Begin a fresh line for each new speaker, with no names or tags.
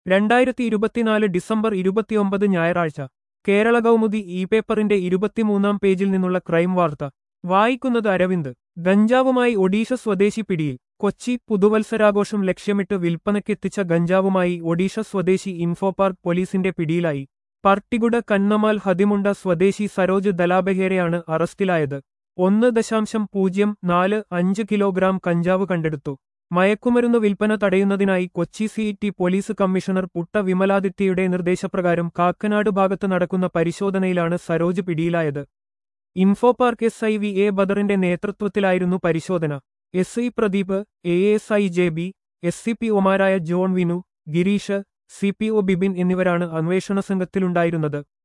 രണ്ടായിരത്തി ഇരുപത്തിനാല് ഡിസംബർ ഇരുപത്തിയൊമ്പത് ഞായറാഴ്ച കേരള കൗമുദി ഇ പേപ്പറിന്റെ ഇരുപത്തിമൂന്നാം പേജിൽ നിന്നുള്ള ക്രൈം വാർത്ത വായിക്കുന്നത് അരവിന്ദ് ഗഞ്ചാവുമായി ഒഡീഷ സ്വദേശി പിടിയിൽ കൊച്ചി പുതുവത്സരാഘോഷം ലക്ഷ്യമിട്ട് വിൽപ്പനയ്ക്കെത്തിച്ച ഗഞ്ചാവുമായി ഒഡീഷ സ്വദേശി ഇൻഫോപാർക്ക് പോലീസിന്റെ പിടിയിലായി പർട്ടിഗുഡ കന്നമാൽ ഹതിമുണ്ട സ്വദേശി സരോജ് ദലാബഹേരയാണ് അറസ്റ്റിലായത് ഒന്ന് ദശാംശം പൂജ്യം നാല് അഞ്ച് കിലോഗ്രാം കഞ്ചാവ് കണ്ടെടുത്തു മയക്കുമരുന്ന് വിൽപ്പന തടയുന്നതിനായി Kochi city police commissioner Putta വിമലാദിത്യയുടെ നിർദ്ദേശപ്രകാരം കാക്കനാട് ഭാഗത്ത് നടക്കുന്ന പരിശോധനയിലാണ് സരോജ് പിടിയിലായത് Infopark S I V A ബദറിന്റെ നേതൃത്വത്തിലായിരുന്നു പരിശോധന S I Pradeep A S I J B S C P ഒമാരായ John Vinu Gireesh C P O Bibin എന്നിവരാണ് അന്വേഷണ സംഘത്തിലുണ്ടായിരുന്നത്